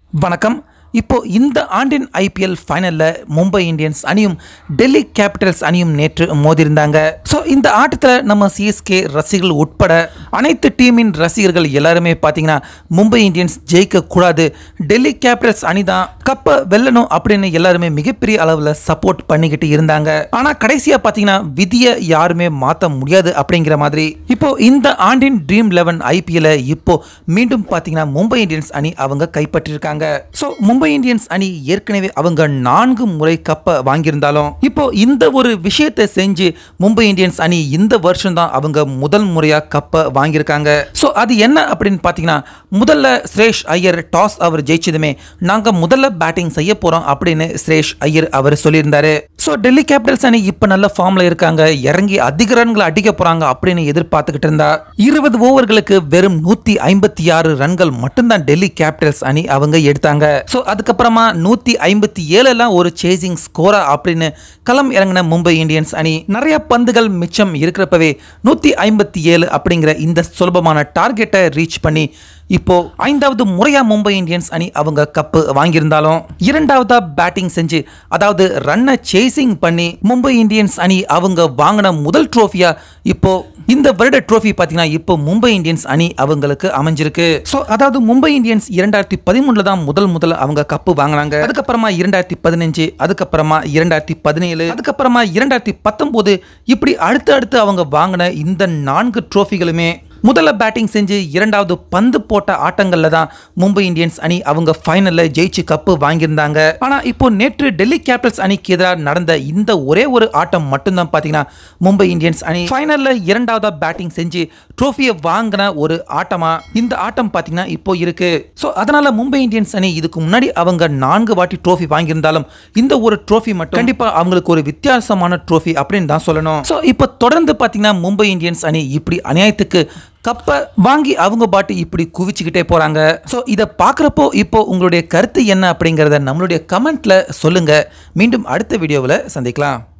வணக்கம் இப்போ இந்த ஆண்டின் ஐபிஎல் ஃபைனலில் மும்பை இந்தியன்ஸ் அணியும் டெல்லி கேபிட்டல்ஸ் அணியும் நேற்று மோதியிருந்தாங்க ஸோ இந்த ஆட்டத்தில் நம்ம சிஎஸ்கே ரசிகர்கள் உட்பட அனைத்து டீமின் ரசிகர்கள் எல்லாருமே பார்த்தீங்கன்னா மும்பை இந்தியன்ஸ் ஜெயிக்கக்கூடாது டெல்லி கேபிட்டல்ஸ் அணி தான் கப்பை வெல்லணும் அப்படின்னு எல்லாருமே மிகப்பெரிய அளவில் சப்போர்ட் பண்ணிக்கிட்டு இருந்தாங்க ஆனால் கடைசியாக பார்த்தீங்கன்னா விதியை யாருமே மாற்ற முடியாது அப்படிங்கிற மாதிரி இப்போ இந்த ஆண்டின் ட்ரீம் லெவன் ஐபிஎல்ல இப்போ மீண்டும் பார்த்தீங்கன்னா மும்பை இந்தியன்ஸ் அணி அவங்க கைப்பற்றிருக்காங்க ஸோ மும்பை இந்தியன்ஸ் அணி ஏற்கனவே அவங்க நான்கு முறை கப்பை வாங்கியிருந்தாலும் இப்போ இந்த ஒரு விஷயத்தை செஞ்சு மும்பை இந்தியன்ஸ் அணி இந்த வருஷம் தான் அவங்க முதல் முறையாக கப்பை வாங்கியிருக்காங்க ஸோ அது என்ன அப்படின்னு பார்த்தீங்கன்னா முதல்ல சுரேஷ் ஐயர் டாஸ் அவர் ஜெயிச்சதுமே நாங்கள் முதல்ல பேட்டிங் செய்ய போகிறோம் அப்படின்னு சுரேஷ் ஐயர் அவர் சொல்லியிருந்தாரு ஸோ டெல்லி கேபிட்டல்ஸ் அணி இப்போ நல்ல ஃபார்மில் இருக்காங்க இறங்கி அதிக ரன்களை அடிக்க போகிறாங்க அப்படின்னு எதிர்பார்த்துக்கிட்டு இருந்தா இருபது ஓவர்களுக்கு வெறும் நூற்றி ஐம்பத்தி ஆறு ரன்கள் மட்டும்தான் டெல்லி கேபிட்டல்ஸ் அணி அவங்க எடுத்தாங்க ஸோ அதுக்கப்புறமா நூற்றி ஐம்பத்தி ஏழுலாம் ஒரு சேசிங் ஸ்கோரா அப்படின்னு களம் இறங்கின மும்பை இந்தியன்ஸ் அணி நிறைய பந்துகள் மிச்சம் இருக்கிறப்பவே நூற்றி ஐம்பத்தி ஏழு அப்படிங்கிற இந்த சுலபமான டார்கெட்டை ரீச் பண்ணி இப்போ ஐந்தாவது முறையா மும்பை இந்தியன்ஸ் அணி அவங்க கப்பு வாங்கியிருந்தாலும் இரண்டாவதா பேட்டிங் செஞ்சு அதாவது ரன்னை சேசிங் பண்ணி மும்பை இந்தியன்ஸ் அணி அவங்க வாங்கின முதல் ட்ரோஃபியா இப்போ இந்த வருட ட்ரோஃபி பார்த்தீங்கன்னா இப்போ மும்பை இந்தியன்ஸ் அணி அவங்களுக்கு அமைஞ்சிருக்கு ஸோ அதாவது மும்பை இந்தியன்ஸ் இரண்டாயிரத்தி பதிமூணுல தான் முதல் முதல்ல அவங்க கப்பு வாங்கினாங்க அதுக்கப்புறமா இரண்டாயிரத்தி பதினஞ்சு அதுக்கப்புறமா இரண்டாயிரத்தி பதினேழு அதுக்கப்புறமா இரண்டாயிரத்தி பத்தொம்போது இப்படி அடுத்து அடுத்து அவங்க வாங்கின இந்த நான்கு ட்ரோஃபிகளுமே முதல்ல பேட்டிங் செஞ்சு இரண்டாவது பந்து போட்ட ஆட்டங்களில் தான் மும்பை இந்தியன்ஸ் அணி அவங்க ஃபைனலில் ஜெயிச்சு கப்பு வாங்கியிருந்தாங்க ஆனால் இப்போ நேற்று டெல்லி கேபிட்டல்ஸ் அணிக்கு எதிராக நடந்த இந்த ஒரே ஒரு ஆட்டம் மட்டும்தான் பார்த்தீங்கன்னா மும்பை இந்தியன்ஸ் அணி ஃபைனலில் இரண்டாவதா பேட்டிங் செஞ்சு ட்ரோஃபியை வாங்கின ஒரு ஆட்டமா இந்த ஆட்டம் பார்த்தீங்கன்னா இப்போ இருக்கு ஸோ அதனால மும்பை இந்தியன்ஸ் அணி இதுக்கு முன்னாடி அவங்க நான்கு வாட்டி ட்ரோஃபி வாங்கியிருந்தாலும் இந்த ஒரு ட்ரோஃபி மட்டும் கண்டிப்பாக அவங்களுக்கு ஒரு வித்தியாசமான ட்ரோஃபி அப்படின்னு தான் சொல்லணும் ஸோ இப்போ தொடர்ந்து பார்த்தீங்கன்னா மும்பை இந்தியன்ஸ் அணி இப்படி அநியாயத்துக்கு கப்பை வாங்கி அவங்க பாட்டு இப்படி குவிச்சுக்கிட்டே போகிறாங்க ஸோ இதை பார்க்குறப்போ இப்போ உங்களுடைய கருத்து என்ன அப்படிங்கிறத நம்மளுடைய கமெண்ட்டில் சொல்லுங்கள் மீண்டும் அடுத்த வீடியோவில் சந்திக்கலாம்